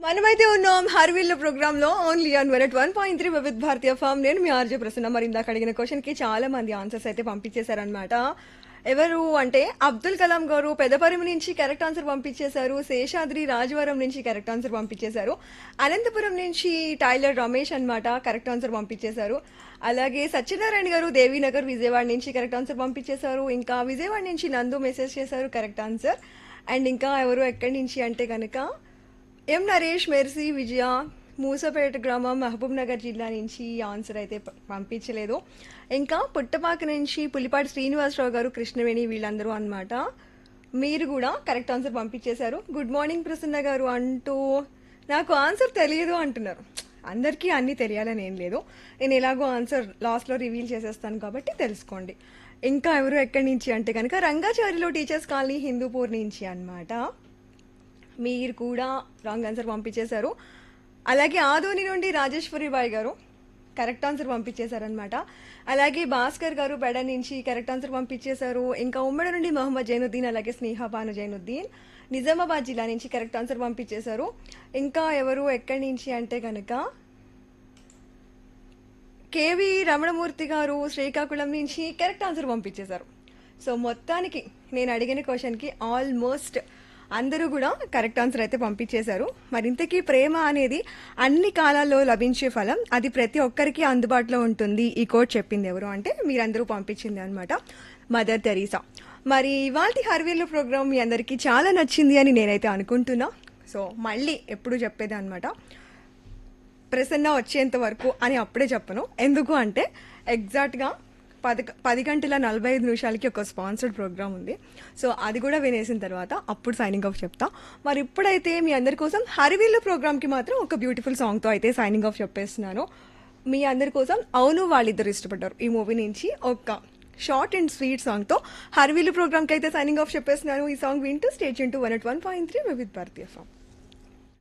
మనమైతే ఉన్నాం హర్విల్ ప్రోగ్రామ్ లో only on one eight one point three Vividh భారతీయ ఫామ్ నేను మీ ఆర్జే ప్రసన్న మరి ఇందాక అడిగిన క్వశ్చన్ కి చాలా మంది ఆన్సర్స్ అయితే పంపించేశారనమాట ఎవరు అంటే అబ్దుల్ కలాం గారు పెదపరిమి నుంచి కరెక్ట్ ఆన్సర్ పంపించేశారు శేషాద్రి రాజవరం నుంచి కరెక్ట్ ఆన్సర్ పంపించేశారు అనంతపురం నుంచి టైలర్ రమేష్ అన్నమాట కరెక్ట్ ఆన్సర్ పంపించేశారు అలాగే సత్యనారాయణ గారు దేవీనగర్ విజయవాడ నుంచి కరెక్ట్ ఆన్సర్ పంపించేశారు ఇంకా విజయవాడ నుంచి నందు మెసేజ్ చేశారు కరెక్ట్ ఆన్సర్ అండ్ ఇంకా ఎవరు ఎక్కడి నుంచి అంటే కనుక ఎం నరేష్ మెర్సీ విజయ మూసపేట గ్రామం మహబూబ్ నగర్ జిల్లా నుంచి ఈ ఆన్సర్ అయితే ప- పంపించలేదు ఇంకా పుట్టపాక నుంచి పులిపాటి శ్రీనివాసరావు గారు కృష్ణవేణి వీళ్ళందరూ అన్నమాట మీరు కూడా కరెక్ట్ ఆన్సర్ పంపించేశారు గుడ్ మార్నింగ్ ప్రసన్న గారు అంటూ నాకు ఆన్సర్ తెలియదు అంటున్నారు అందరికీ అన్నీ తెలియాలని ఏం లేదు నేను ఎలాగో ఆన్సర్ లాస్ట్లో రివీల్ చేసేస్తాను కాబట్టి తెలుసుకోండి ఇంకా ఎవరు ఎక్కడి నుంచి అంటే కనుక రంగాచారిలో టీచర్స్ కాలనీ హిందూపూర్ నుంచి అన్నమాట మీరు కూడా రాంగ్ ఆన్సర్ పంపించేశారు అలాగే ఆదోని నుండి రాజేశ్వరి బాయ్ గారు కరెక్ట్ ఆన్సర్ పంపించేశారనమాట అలాగే భాస్కర్ గారు పెడ నుంచి కరెక్ట్ ఆన్సర్ పంపించేశారు ఇంకా ఉమ్మడి నుండి మొహమ్మద్ జైనుద్దీన్ అలాగే స్నేహ భాను జైనుద్దీన్ నిజామాబాద్ జిల్లా నుంచి కరెక్ట్ ఆన్సర్ పంపించేశారు ఇంకా ఎవరు ఎక్కడి నుంచి అంటే కనుక కేవి రమణమూర్తి గారు శ్రీకాకుళం నుంచి కరెక్ట్ ఆన్సర్ పంపించేశారు సో మొత్తానికి నేను అడిగిన క్వశ్చన్కి ఆల్మోస్ట్ అందరూ కూడా కరెక్ట్ ఆన్సర్ అయితే పంపించేశారు మరింతకీ ప్రేమ అనేది అన్ని కాలాల్లో లభించే ఫలం అది ప్రతి ఒక్కరికి అందుబాటులో ఉంటుంది ఈ కోట్ చెప్పింది ఎవరు అంటే మీరందరూ పంపించింది అనమాట మదర్ తెరీసా మరి ఇవాళ హర్వీలు ప్రోగ్రామ్ మీ అందరికీ చాలా నచ్చింది అని నేనైతే అనుకుంటున్నా సో మళ్ళీ ఎప్పుడు చెప్పేది అనమాట ప్రసన్న వచ్చేంత వరకు అని అప్పుడే చెప్పను ఎందుకు అంటే ఎగ్జాక్ట్గా పది పది గంటల నలభై ఐదు నిమిషాలకి ఒక స్పాన్సర్డ్ ప్రోగ్రామ్ ఉంది సో అది కూడా వినేసిన తర్వాత అప్పుడు సైనింగ్ ఆఫ్ చెప్తా మరి ఇప్పుడైతే మీ అందరి కోసం హరివీళ్ళ ప్రోగ్రామ్కి మాత్రం ఒక బ్యూటిఫుల్ సాంగ్తో అయితే సైనింగ్ ఆఫ్ చెప్పేస్తున్నాను మీ అందరి కోసం అవును వాళ్ళిద్దరు ఇష్టపడ్డారు ఈ మూవీ నుంచి ఒక షార్ట్ అండ్ స్వీట్ సాంగ్తో హరివీలు ప్రోగ్రామ్కి అయితే సైనింగ్ ఆఫ్ చెప్పేస్తున్నాను ఈ సాంగ్ వింటూ stay tuned to one eight one point three with భారతీయ ఫామ్